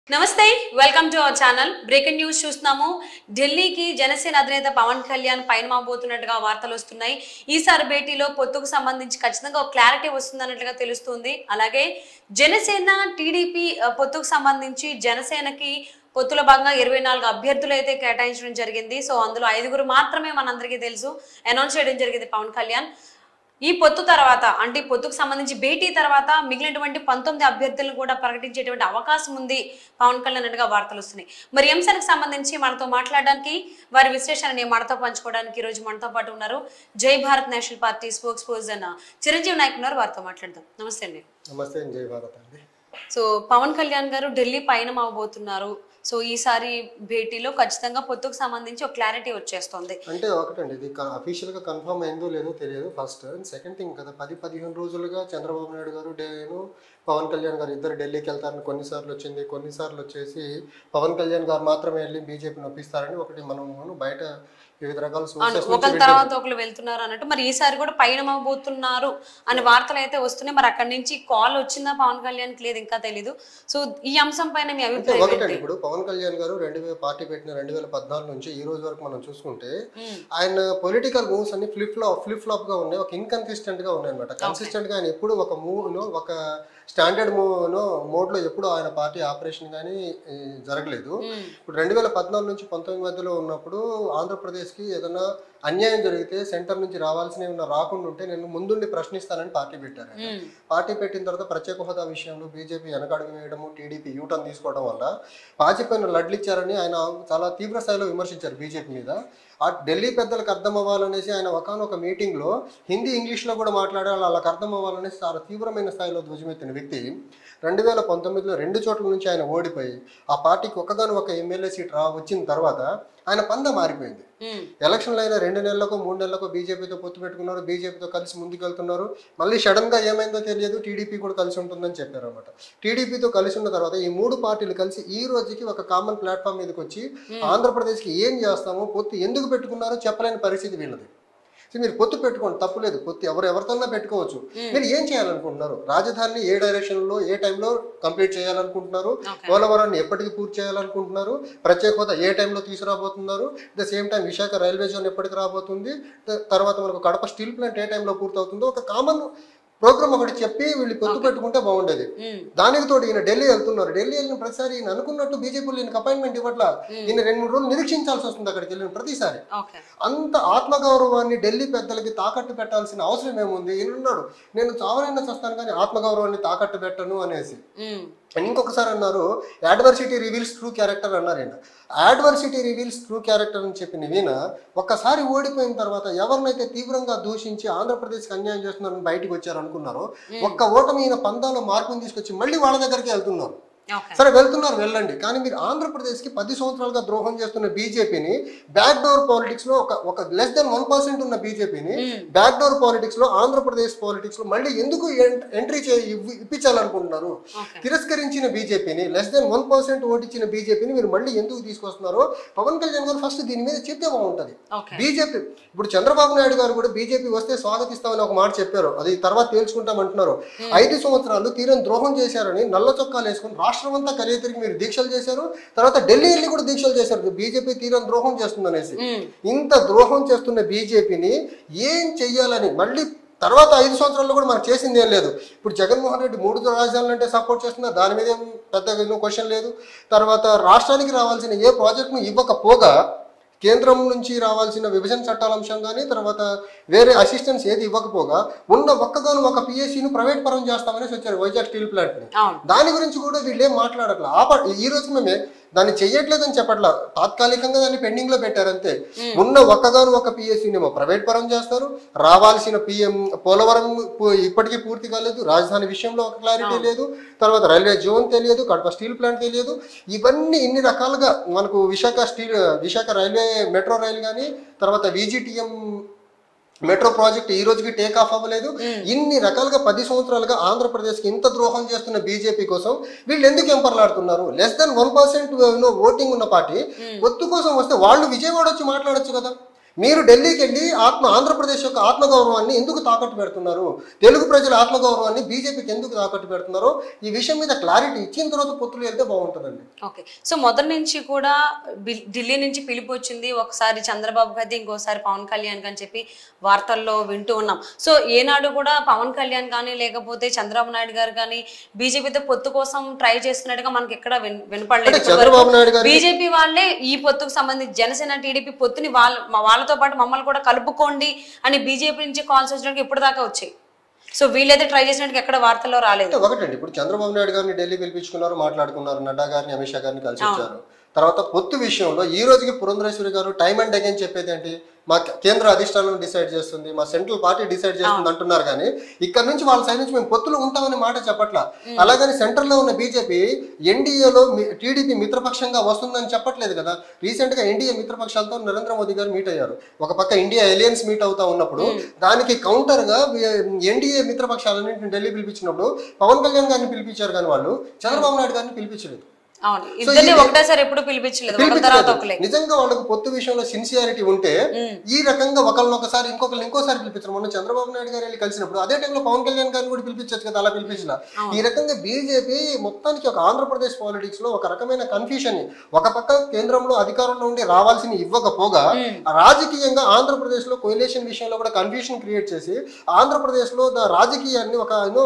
నమస్తే welcome to our channel breaking news చూస్తున్నాము ఢిల్లీకి జనసేన అధినేత పవన్ కళ్యాణ్ పయనమవబోతున్నట్టుగా వార్తలు వస్తున్నాయి ఈసారి భేటీలో పొత్తుకు సంబంధించి ఖచ్చితంగా ఒక క్లారిటీ వస్తుందన్నట్లుగా తెలుస్తుంది అలాగే జనసేన టీడీపీ ఆ, పొత్తుకు సంబంధించి జనసేనకి పొత్తుల భాగంగా ఇరవై నాలుగు అభ్యర్థులు అయితే కేటాయించడం జరిగింది సో అందులో ఐదుగురు మాత్రమే మనందరికీ తెలుసు అనౌన్స్ చేయడం జరిగింది పవన్ కళ్యాణ్ ఈ పొత్తు తర్వాత అంటే ఈ పొత్తుకు సంబంధించి భేటీ తర్వాత మిగిలినటువంటి పంతొమ్మిది అభ్యర్థులను కూడా ప్రకటించేటువంటి అవకాశం ఉంది పవన్ కళ్యాణ్ అన్నట్టుగా వార్తలు వస్తున్నాయి మరి ఈ అంశానికి సంబంధించి మనతో మాట్లాడడానికి వారి విశ్లేషణని మనతో పంచుకోవడానికి ఈ రోజు మనతో పాటు ఉన్నారు Jai Bharat national party spokesperson Chiranjeevi Nayak ఉన్నారు వారితో మాట్లాడదాం నమస్తే అండి నమస్తే జై భారత్ అండి సో పవన్ కళ్యాణ్ గారు ఢిల్లీ పయనం అవబోతున్నారు సో ఈసారి భేటీలో ఖచ్చితంగా పొత్తుకు సంబంధించి ఒక క్లారిటీ వచ్చేస్తుంది అంటే ఒకటండి ఇది అఫీషియల్ గా కన్ఫర్మ్ అయిందో లేదో తెలియదు ఫస్ట్ అండ్ సెకండ్ థింగ్ కదా పది పదిహేను రోజులుగా చంద్రబాబు నాయుడు గారు నేను పవన్ కళ్యాణ్ గారు ఇద్దరు ఢిల్లీకి వెళ్తారని కొన్నిసార్లు వచ్చింది కొన్నిసార్లు వచ్చేసి పవన్ కళ్యాణ్ గారు మాత్రమే వెళ్ళి బీజేపీని ఒప్పిస్తారని ఒకటి మనం బయట వివిధ రకాల అవును సోర్సెస్ ఒకరి తర్వాత ఒకరు వెళ్తున్నారు అన్నట్టు మరి ఈసారి కూడా పయనం అవబోతున్నారు అనే వార్తలు అయితే వస్తున్నాయి మరి అక్కడి నుంచి కాల్ వచ్చిందా పవన్ కళ్యాణ్ కి లేదు ఇంకా తెలీదు సో ఈ అంశం పైన మీ అంటే అభిప్రాయం ఒకటండి ఏంటి ఇప్పుడు పవన్ కళ్యాణ్ గారు రెండు వేల పార్టీ పెట్టిన రెండు వేల పద్నాలుగు నుంచి ఈ రోజు వరకు మనం చూసుకుంటే మ్మ్. ఆయన పొలిటికల్ మూవ్స్ అన్ని ఫ్లిప్ ఫ్లాప్ ఫ్లిప్ ఫ్లాప్ గా ఉన్నాయి ఒక ఇన్కన్సిస్టెంట్ గా ఉన్నాయి అనమాట కన్సిస్టెంట్ గా ఆయన ఎప్పుడు ఒక మూవ్ ను ఒక స్టాండర్డ్ మూవ్ ను మోడ్ లో ఎప్పుడు ఆయన పార్టీ ఆపరేషన్ కానీ జరగలేదు మ్మ్. ఇప్పుడు రెండు వేల పద్నాలుగు నుంచి పంతొమ్మిది మధ్యలో ఉన్నప్పుడు ఆంధ్రప్రదేశ్కి ఏదైనా అన్యాయం జరిగితే సెంటర్ నుంచి రావాల్సినవి ఉన్న రాకుండా ఉంటే నేను ముందుండి ప్రశ్నిస్తానని పార్టీ పెట్టారు ఆయన. మ్మ్. పార్టీ పెట్టిన తర్వాత ప్రత్యేక హోదా విషయంలో బీజేపీ వెనకడుగు వేయడము టీడీపీ యూటర్న్ తీసుకోవడం వల్ల పాచిపోయిన లడ్లు ఇచ్చారని ఆయన చాలా తీవ్ర స్థాయిలో విమర్శించారు బీజేపీ మీద ఆ ఢిల్లీ పెద్దలకు అర్థం అవ్వాలనేసి ఆయన ఒకనొక మీటింగ్లో హిందీ ఇంగ్లీష్లో కూడా మాట్లాడాలి వాళ్ళకి అర్థం అవ్వాలనేసి చాలా తీవ్రమైన స్థాయిలో ధ్వజమెత్తిన వ్యక్తి రెండు వేల పంతొమ్మిదిలో రెండు చోట్ల నుంచి ఆయన ఓడిపోయి ఆ పార్టీకి ఒక్కగాను ఒక ఎమ్మెల్యే సీట్ రా వచ్చిన తర్వాత ఆయన పంద మారిపోయింది మ్మ్. ఎలక్షన్లు అయిన రెండు నెలలకు మూడు నెలలకు బీజేపీతో పొత్తు పెట్టుకున్నారు బీజేపీతో కలిసి ముందుకెళ్తున్నారు మళ్ళీ సడన్ గా ఏమైందో తెలియదు టీడీపీ కూడా కలిసి ఉంటుందని చెప్పారు అనమాట టీడీపీతో కలిసి ఉన్న తర్వాత ఈ మూడు పార్టీలు కలిసి ఈ రోజుకి ఒక కామన్ ప్లాట్ఫామ్ మీదకి వచ్చి ఆంధ్రప్రదేశ్కి ఏం చేస్తామో పొత్తు ఎందుకు పెట్టుకున్నారో చెప్పలేని పరిస్థితి వీళ్ళది సో మీరు పొత్తు పెట్టుకోండి తప్పులేదు పొత్తు ఎవరు ఎవరితోన్నా పెట్టుకోవచ్చు మీరు ఏం చేయాలనుకుంటున్నారు రాజధానిని ఏ డైరెక్షన్ లో ఏ టైంలో కంప్లీట్ చేయాలనుకుంటున్నారు Okay. పోలవరాన్ని ఎప్పటికి పూర్తి చేయాలనుకుంటున్నారు ప్రత్యేక హోదా ఏ టైంలో తీసుకురాబోతున్నారు the same time Visakha railway zone ఎప్పటికి రాబోతుంది త- తర్వాత మనకు కడప స్టీల్ ప్లాంట్ ఏ టైంలో పూర్తి అవుతుందో ఒక కామన్ ప్రోగ్రామ్ ఒకటి చెప్పి వీళ్ళు పొత్తు పెట్టుకుంటే బాగుండేది మ్మ్. దానికి తోడు ఈయన ఢిల్లీ వెళ్తున్నారు ఢిల్లీ వెళ్ళిన ప్రతిసారి ఈయన అనుకున్నట్టు బీజేపీలో ఈయనకు అపాయింట్మెంట్ ఇవ్వట్లా ఈయన రెండు మూడు రోజులు నిరీక్షించాల్సి వస్తుంది అక్కడికి వెళ్ళిన ప్రతిసారి ఓకే అంత ఆత్మగౌరవాన్ని ఢిల్లీ పెద్దలకి తాకట్టు పెట్టాల్సిన అవసరం ఏముంది ఈయన ఉన్నాడు నేను చావనైనా చేస్తాను కానీ ఆత్మగౌరవాన్ని తాకట్టు పెట్టను అనేసి మ్మ్. అండ్ ఇంకొకసారి అన్నారు యాడ్వర్సిటీ రివీల్స్ ట్రూ క్యారెక్టర్ అన్నారు ఈయన యాడ్వర్సిటీ రివీల్స్ ట్రూ క్యారెక్టర్ అని చెప్పిన ఈయన ఒక్కసారి ఓడిపోయిన తర్వాత ఎవరినైతే తీవ్రంగా దూషించి ఆంధ్రప్రదేశ్కి అన్యాయం చేస్తున్నారని బయటికి వచ్చారు అనుకున్నారో ఒక్క ఓటమి ఈయన పందాలో మార్పుని తీసుకొచ్చి మళ్ళీ వాళ్ళ దగ్గరికి వెళ్తున్నారు ఓకే సరే వెళ్తున్నారు వెళ్ళండి కానీ మీరు ఆంధ్రప్రదేశ్కి పది సంవత్సరాలుగా ద్రోహం చేస్తున్న బీజేపీని బ్యాక్ డోర్ పాలిటిక్స్ లో ఒక ఒక లెస్ దెన్ వన్ పర్సెంట్ ఉన్న బీజేపీని బ్యాక్ డోర్ పాలిటిక్స్ లో ఆంధ్రప్రదేశ్ పాలిటిక్స్ లో మళ్ళీ ఎందుకు ఎంట్రీ చే ఇవ్వి- ఇప్పించాలనుకుంటున్నారు ఓకే తిరస్కరించిన బీజేపీని లెస్ దెన్ వన్ పర్సెంట్ ఓటిచ్చిన బీజేపీని మీరు మళ్ళీ ఎందుకు తీసుకొస్తున్నారో పవన్ కళ్యాణ్ గారు ఫస్ట్ దీని మీద చెప్తే బాగుంటది ఓకే బీజేపీ ఇప్పుడు చంద్రబాబు నాయుడు గారు కూడా బీజేపీ వస్తే స్వాగతిస్తామని ఒక మాట చెప్పారు అది తర్వాత తేల్చుకుంటామంటున్నారు ఐదు సంవత్సరాలు తీరని ద్రోహం చేశారని నల్ల చొక్కాలు వేసుకుని రాష్ట్రం అంతా కలియ తిరిగి మీరు దీక్షలు చేశారు తర్వాత ఢిల్లీ వెళ్ళి కూడా దీక్షలు చేశారు బీజేపీ తీరని ద్రోహం చేస్తుందనేసి మ్మ్. ఇంత ద్రోహం చేస్తున్న బీజేపీని ఏం చెయ్యాలని మళ్ళీ తర్వాత ఐదు సంవత్సరాల్లో కూడా మనకు చేసింది ఏం లేదు ఇప్పుడు జగన్మోహన్ రెడ్డి మూడు రాజధానులు అంటే సపోర్ట్ చేస్తున్నా దాని మీద ఏం పెద్దగా క్వశ్చన్ లేదు తర్వాత రాష్ట్రానికి రావాల్సిన ఏ ప్రాజెక్ట్ను ఇవ్వకపోగా కేంద్రం నుంచి రావాల్సిన విభజన చట్టాల అంశం కానీ తర్వాత వేరే అసిస్టెన్స్ ఏది ఇవ్వకపోగా ఉన్న ఒక్కగాను ఒక పిఎస్సిని ప్రైవేట్ పరం చేస్తామనేసి వచ్చారు వైజాగ్ స్టీల్ ప్లాంట్ని అవును దాని గురించి కూడా వీళ్ళు ఏం మాట్లాడట్లా ఆ ప- ఈ రోజు మేమే దాన్ని చెయ్యట్లేదని చెప్పట్లా తాత్కాలికంగా దాన్ని పెండింగ్ లో పెట్టారంతే ఉన్న ఒక్కగాను ఒక పిఎస్సీని ఏమో ప్రైవేట్ పరం చేస్తారు రావాల్సిన పిఎం పోలవరం పు- ఇప్పటికీ పూర్తి కాలేదు రాజధాని విషయంలో ఒక క్లారిటీ లేదు తర్వాత రైల్వే జోన్ తెలియదు కడప స్టీల్ ప్లాంట్ తెలియదు ఇవన్నీ ఇన్ని రకాలుగా మనకు Visakha steel Visakha railway metro rail కానీ తర్వాత విజిటిఎం మెట్రో ప్రాజెక్ట్ ఈ రోజుకి టేక్ ఆఫ్ అవ్వలేదు ఇన్ని రకాలుగా పది సంవత్సరాలుగా ఆంధ్రప్రదేశ్కి ఇంత ద్రోహం చేస్తున్న బీజేపీ కోసం వీళ్ళు ఎందుకు ఎంపర్లాడుతున్నారు less than one percent voting ఉన్న పార్టీ ఒత్తు కోసం వస్తే వాళ్ళు విజయవాడ వచ్చి మాట్లాడొచ్చు కదా మీరు ఢిల్లీకి వెళ్ళి ఆత్మ ఆంధ్రప్రదేశ్ యొక్క ఆత్మగౌరవాన్ని ఎందుకు తాకట్టు పెడుతున్నారు తెలుగు ప్రజల ఆత్మగౌరవాన్ని బీజేపీకి ఎందుకు తాకట్టు పెడుతున్నారో ఈ విషయం మీద క్లారిటీ ఇచ్చిన తర్వాత పొత్తులు వెళ్తే బాగుంటుందండి ఓకే సో మొదటి నుంచి కూడా బి- ఢిల్లీ నుంచి పిలుపు వచ్చింది ఒకసారి చంద్రబాబు గారి ఇంకోసారి పవన్ కళ్యాణ్ అని చెప్పి వార్తల్లో వింటూ ఉన్నాం సో ఏనాడు కూడా పవన్ కళ్యాణ్ కానీ లేకపోతే చంద్రబాబు నాయుడు గారు కానీ బీజేపీతో పొత్తు కోసం ట్రై చేస్తున్నట్టుగా మనకి ఎక్కడ విన్- వినపడలేదు అంటే చంద్రబాబు నాయుడు గారు బీజేపీ వాళ్ళే ఈ పొత్తుకు సంబంధించి జనసేన టీడీపీ పొత్తుని వాళ్ళ మా- వాళ్ళతో పాటు మమ్మల్ని కూడా కలుపుకోండి అని బీజేపీ నుంచి కాల్స్ వచ్చినట్టు ఇప్పుడు దాకా వచ్చాయి సో వీళ్ళైతే ట్రై చేసినట్టు ఎక్కడ వార్తల్లో రాలేదు అంటే ఒకటండి ఇప్పుడు చంద్రబాబు నాయుడు గారిని ఢిల్లీ పిలిపించుకున్నారు మాట్లాడుకున్నారు నడ్డా గారిని అమిత్ షా గారిని కలిసి వచ్చారు తర్వాత పొత్తు విషయంలో ఈ రోజుకి పురంధరేశ్వరి గారు టైం అండ్ అగైన్ చెప్పేది ఏంటి మా కేంద్ర అధిష్టానం డిసైడ్ చేస్తుంది మా సెంట్రల్ పార్టీ డిసైడ్ చేస్తుంది అంటున్నారు కానీ ఇక్కడ నుంచి వాళ్ళ సైడ్ నుంచి మేము పొత్తులు ఉంటామని మాట చెప్పట్లా అలాగని సెంట్రల్ లో ఉన్న బీజేపీ ఎన్డీఏలో టీడీపీ మిత్రపక్షంగా వస్తుందని చెప్పట్లేదు కదా రీసెంట్ గా ఎన్డీఏ మిత్రపక్షాలతో నరేంద్ర మోదీ గారు మీట్ అయ్యారు ఒక పక్క ఇండియా ఎలియన్స్ మీట్ అవుతా ఉన్నప్పుడు దానికి కౌంటర్ గా ఎన్డీఏ మిత్రపక్షాలన్నింటిని ఢిల్లీ పిలిపించినప్పుడు పవన్ కళ్యాణ్ గారిని పిలిపించారు కానీ వాళ్ళు చంద్రబాబు నాయుడు గారిని పిలిపించలేదు అవును ఇద్దరిని ఒకటేసారి ఎప్పుడు పిలిపించలేదు ఒక తర్వాత పిలిపించలేదు. ఒకలే నిజంగా వాళ్ళకు పొత్తు విషయంలో సిన్సియారిటీ ఉంటే ఈ రకంగా ఒకళ్ళని ఒకసారి ఇంకొకరిని ఇంకోసారి పిలిపించరు మొన్న చంద్రబాబు నాయుడు గారు వెళ్ళి కలిసినప్పుడు అదే టైంలో పవన్ కళ్యాణ్ గారిని కూడా పిలిపించచ్చు కదా అలా పిలిపించిన ఈ రకంగా బీజేపీ మొత్తానికి ఒక ఆంధ్రప్రదేశ్ పాలిటిక్స్ లో ఒక రకమైన కన్ఫ్యూషన్ ని ఒక పక్క కేంద్రంలో అధికారంలో ఉండి రావాల్సిన ఇవ్వకపోగా రాజకీయంగా ఆంధ్రప్రదేశ్ లో కొయిలేషన్ విషయంలో కూడా కన్ఫ్యూషన్ క్రియేట్ చేసి ఆంధ్రప్రదేశ్ లో ద రాజకీయాన్ని ఒక యూనో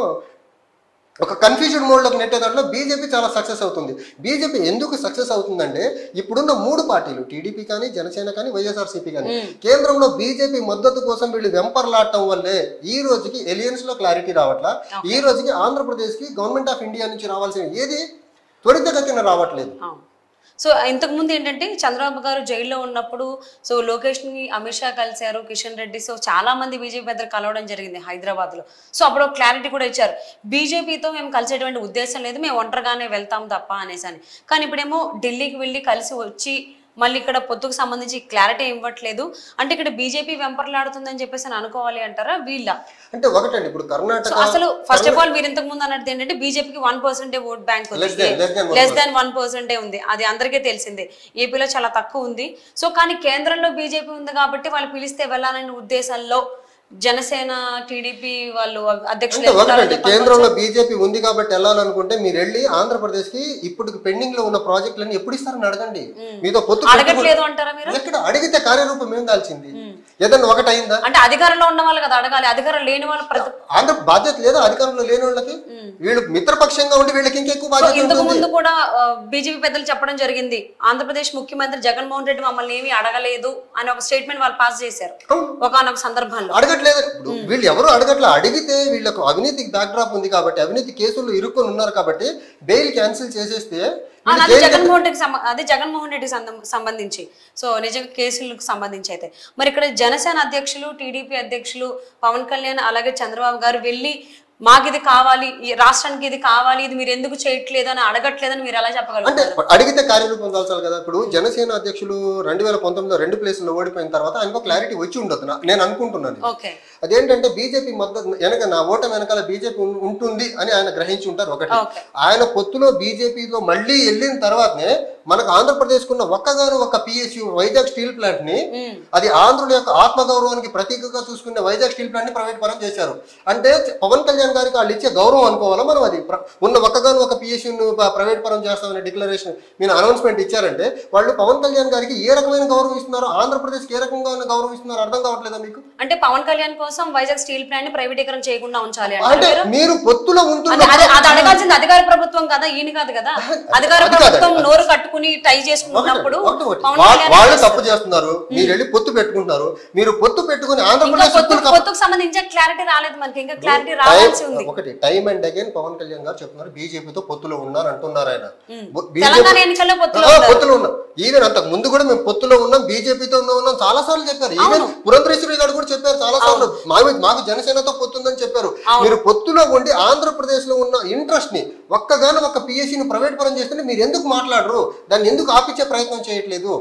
ఒక కన్ఫ్యూజన్ మోడ్లోకి నెట్టే దాంట్లో బీజేపీ చాలా సక్సెస్ అవుతుంది బీజేపీ ఎందుకు సక్సెస్ అవుతుందంటే ఇప్పుడున్న మూడు పార్టీలు టీడీపీ కానీ జనసేన కానీ వైఎస్ఆర్సీపీ కానీ కేంద్రంలో బీజేపీ మద్దతు కోసం వీళ్ళు వెంపర్లాడటం వల్లే ఈ రోజుకి ఎలియన్స్ లో క్లారిటీ రావట్లా ఈ రోజుకి ఆంధ్రప్రదేశ్ కి గవర్నమెంట్ ఆఫ్ ఇండియా నుంచి రావాల్సిన ఏది త్వరితగతిన రావట్లేదు అవును. సో ఇంతకు ముందు ఏంటంటే చంద్రబాబు గారు జైల్లో ఉన్నప్పుడు సో లోకేష్ ని అమిత్ షా కలిశారు కిషన్ రెడ్డి సో చాలా మంది బీజేపీ పెద్దలు కలవడం జరిగింది హైదరాబాద్ లో సో అప్పుడు ఒక క్లారిటీ కూడా ఇచ్చారు బీజేపీతో మేము కలిసేటువంటి ఉద్దేశం లేదు మేము ఒంటరిగానే వెళ్తాం తప్ప అనేసి అని కానీ ఇప్పుడేమో ఢిల్లీకి వెళ్ళి కలిసి వచ్చి మళ్ళీ ఇక్కడ పొత్తుకు సంబంధించి క్లారిటీ ఇవ్వట్లేదు అంటే ఇక్కడ బీజేపీ వెంపర్లాడుతుందని చెప్పేసి అని అనుకోవాలి అంటారా వీళ్ళ అంటే ఒకటండి ఇప్పుడు సో కర్ణాటక అసలు ఫస్ట్ ఆఫ్ ఆల్ మీరు ఇంతకు ముందు అన్నది ఏంటంటే బీజేపీకి వన్ పర్సెంటే ఓట్ బ్యాంక్ ఉంది Less than- less than one less than one పర్సెంటే ఉంది అది అందరికీ తెలిసిందే ఏపీలో చాలా తక్కువ ఉంది సో కానీ కేంద్రంలో బీజేపీ ఉంది కాబట్టి వాళ్ళు పిలిస్తే వెళ్ళాలనే ఉద్దేశాల్లో జనసేన టీడీపీ వాళ్ళు అధ్యక్షులు అంటే ఒకటండి ఎన్నుకోవాలని చెప్పి కేంద్రంలో బీజేపీ ఉంది కాబట్టి వెళ్ళాలనుకుంటే మీరు వెళ్ళి ఆంధ్రప్రదేశ్ కి ఇప్పుడు పెండింగ్ లో ఉన్న ప్రాజెక్టులను ఎప్పుడు ఇస్తారని అడగండి మీతో పొత్తు అడగట్లేదు అంటారా మీరు ఎక్కడ అడిగితే కార్యరూపం ఏం దాల్చింది ఏదన్నా ఒకటి అయిందా అంటే అధికారంలో ఉన్న వాళ్ళు కదా అడగాలి అధికారం లేని వాళ్ళు ప్రతి ఆంధ్ర బాధ్యత లేదా అధికారంలో లేని వాళ్ళకి వీళ్ళు మిత్రపక్షంగా ఉండి వీళ్ళకి ఇంకెక్కువ బాధ్యత ఇంతకు ఉంటుంది ముందు కూడా బీజేపీ పెద్దలు చెప్పడం జరిగింది ఆంధ్రప్రదేశ్ ముఖ్యమంత్రి జగన్మోహన్ రెడ్డి మమ్మల్ని ఏమీ అడగలేదు అని ఒక స్టేట్మెంట్ వాళ్ళు పాస్ చేశారు అవును. ఒకనొక సందర్భంలో అడగట్లేదు ఇప్పుడు వీళ్ళు ఎవరు అడగట్లే అడిగితే వీళ్ళకు అవినీతికి బ్యాక్డ్రాప్ ఉంది కాబట్టి అవినీతి కేసులు ఇరుక్కొని ఉన్నారు కాబట్టి బెయిల్ క్యాన్సిల్ చేసేస్తే ఆ, వీళ్ళు అది జైలుకి జగన్మోహన్ రెడ్డికి సంబ- అది జగన్మోహన్ రెడ్డికి సందం- సంబంధించి సో నిజంగా కేసులకు సంబంధించి అయితే మరి ఇక్కడ జనసేన అధ్యక్షులు టీడీపీ అధ్యక్షులు పవన్ కళ్యాణ్ అలాగే చంద్రబాబు గారు వెళ్ళి మాకు ఇది కావాలి ఈ రాష్ట్రానికి ఇది కావాలి ఇది మీరు ఎందుకు చేయట్లేదు అని అడగట్లేదని మీరు ఎలా అంటే చెప్పగలుగుతారు అడిగితే కార్యరూపం దాల్చాలి కదా ఇప్పుడు జనసేన అధ్యక్షులు రెండు వేల పంతొమ్మిదిలో రెండు ప్లేసుల్లో ఓడిపోయిన తర్వాత ఆయనకు క్లారిటీ వచ్చి ఉండదు నా- నేను అనుకుంటున్నాను ఓకే అదేంటంటే బీజేపీ మద్దతు వెనక నా ఓటమి వెనకాల బీజేపీ ఉం- ఉంటుంది అని ఆయన గ్రహించి ఉంటారు ఒకటి ఓకే ఆయన పొత్తులో బీజేపీలో మళ్ళీ వెళ్ళిన తర్వాతనే మనకు ఆంధ్రప్రదేశ్ కున్న ఒక్కగాను ఒక పిఎస్యు వైజాగ్ స్టీల్ ప్లాంట్ ని ఉమ్. అది ఆంధ్రుల యొక్క ఆత్మగౌరవానికి ప్రతీకగా చూసుకునే వైజాగ్ స్టీల్ ప్లాంట్ ని ప్రైవేట్ పరం చేశారు అంటే పవన్ కళ్యాణ్ గారికి వాళ్ళు ఇచ్చే గౌరవం అనుకోవాలా మనం అది ప్ర- ఉన్న ఒక్కగాను ఒక పిఎస్యును ప్రైవేట్ పరం చేస్తామనే డిక్లరేషన్ మీరు అనౌన్స్మెంట్ ఇచ్చారంటే వాళ్ళు పవన్ కళ్యాణ్ గారికి ఏ రకమైన గౌరవం ఇస్తున్నారో ఆంధ్రప్రదేశ్ ఏ రకంగా ఉన్న గౌరవం ఇస్తున్నారో అర్థం కావట్లేదా మీకు అంటే పవన్ కళ్యాణ్ కోసం వైజాగ్ స్టీల్ ప్లాంట్ ని ప్రైవేటీకరణ చేయకుండా ఉంచాలి అంటే అంటారు మీరు పొత్తులో అది ఉంటున్న అది అది అడగాల్సింది అధికార ప్రభుత్వం కదా ఈయన కాదు కదా అధికార అది కాదు. ప్రభుత్వం నోరు కట్టుకుని టై చేసుకున్నప్పుడు ఒకటి ఒకటి. పవన్ వా- కళ్యాణ్ వాళ్ళు తప్పు చేస్తున్నారు మీరు వెళ్ళి పొత్తు పెట్టుకుంటున్నారు మీరు పొత్తు పెట్టుకుని ఇంకా ఆంధ్రప్రదేశ్ పొత్తు హక్కులు పొత్తుకు సంబంధించి క్లారిటీ రాలేదు మనకి ఇంకా క్లారిటీ టైం- రావాల్సి ఉంది ఒకటి time and again Pawan Kalyan garu చెప్తున్నారు బీజేపీతో పొత్తులో ఉన్నారు అంటున్నారు ఆయన ఉమ్. బొ- తెలంగాణ BJP ఎన్నికల్లో పొత్తులో ఆ, ఉన్నారు. పొత్తులో ఉన్నాం ఈవెన్ అంతకు ముందు కూడా మేము పొత్తులో ఉన్నాం బీజేపీతో ఉన్నాం చాలా సార్లు చెప్పారు ఈవెన్ పురంధరేశ్వరి గారు కూడా చెప్పారు చాలా సార్లు మాకు మాకు జనసేనతో పొత్తుందని చెప్పారు మీరు పొత్తులో ఉండి ఆంధ్రప్రదేశ్ లో ఉన్న ఇంట్రెస్ట్ ని ఒక్కగాను ఒక పిఎస్సీని ప్రైవేట్ పరం చేస్తుంటే మీరు ఎందుకు మాట్లాడరు దాన్ని ఎందుకు ఆపించే ప్రయత్నం చేయట్లేదు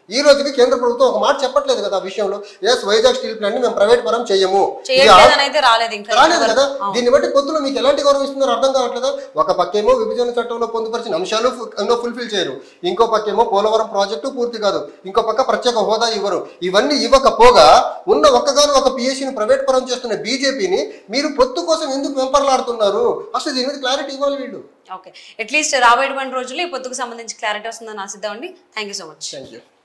ఈ రోజుకి కేంద్ర ప్రభుత్వం ఒక మాట చెప్పట్లేదు కదా ఆ విషయంలో ఎస్ వైజాగ్ స్టీల్ ప్లాంట్ ని మేము ప్రైవేట్ పరం చేయము ఇది ఆ- చేయట్లేదని అయితే రాలేదు ఇంకా రాలేదు కదా దీన్ని బట్టి పొత్తులో మీకు ఎలాంటి గౌరవం ఇస్తున్నారో అర్థం కావట్లేదా ఒక పక్కేమో విభజన చట్టంలో పొందుపరిచిన అంశాలు ఫుల్ఫిల్ చేయరు ఇంకో పక్కేమో పోలవరం ప్రాజెక్టు పూర్తి కాదు ఇంకో పక్క ప్రత్యేక హోదా ఇవ్వరు ఇవన్నీ ఇవ్వకపోగా ఉన్న ఒక్కగాను ఒక పిఎస్సిని ప్రైవేట్ పరం చేస్తున్న బీజేపీని మీరు పొత్తు కోసం ఎందుకు వెంపర్లాడుతున్నారు అసలు దీని మీద క్లారిటీ ఇవ్వాలి వీళ్ళు ఓకే అట్లీస్ట్ రాబోయేటువంటి రోజుల్లో ఈ పొత్తుకు సంబంధించి క్లారిటీ వస్తుందని ఆశిద్దామండి thank you so much thank you